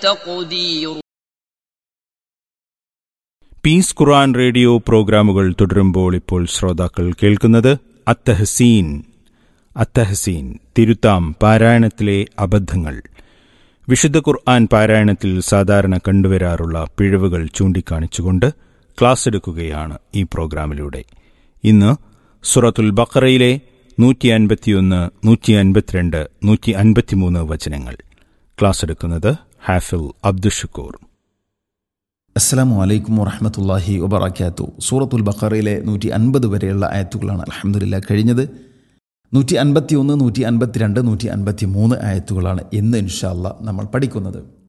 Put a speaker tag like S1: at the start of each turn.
S1: تقدير
S2: piece ഖുർആൻ radio പ്രോഗ്രാമുകൾ തുടരുമ്പോൾ ഇപ്പോൾ ശ്രോതാക്കൾ കേൾക്കുന്നത് അത്തഹസീൻ അത്തഹസീൻ തിരുത്താം പാരായണത്തിലെ അബദ്ധങ്ങൾ വിശുദ്ധ ഖുർആൻ പാരായണത്തിൽ സാധാരണ കണ്ടുവരാറുള്ള പിഴവുകൾ ചൂണ്ടിക്കാണിച്ചുകൊണ്ട് ക്ലാസ് എടുക്കുകയാണ് ഈ പ്രോഗ്രാമിലൂടെ ഇന്ന് സുറത്തുൽ ബക്കറയിലെ നൂറ്റി അൻപത്തിയൊന്ന് നൂറ്റി അൻപത്തിരണ്ട് നൂറ്റി അൻപത്തിമൂന്ന് വചനങ്ങൾ ക്ലാസ് എടുക്കുന്നത് ഹാഫിൽ അബ്ദുഷക്കൂർ
S3: അസ്സലാമു അലൈക്കും വറഹമത്തല്ലാഹി വബറക്കാത്തു സൂറത്തുൽ ബഖറയിലെ നൂറ്റി അൻപത് വരെയുള്ള ആയത്തുകളാണ് അലഹമുല്ല കഴിഞ്ഞത് നൂറ്റി അൻപത്തി ഒന്ന് നൂറ്റി അൻപത്തിരണ്ട് നൂറ്റി അൻപത്തി മൂന്ന് ആയത്തുകളാണ് ഇന്ന് ഇൻഷാല്ല നമ്മൾ പഠിക്കുന്നത്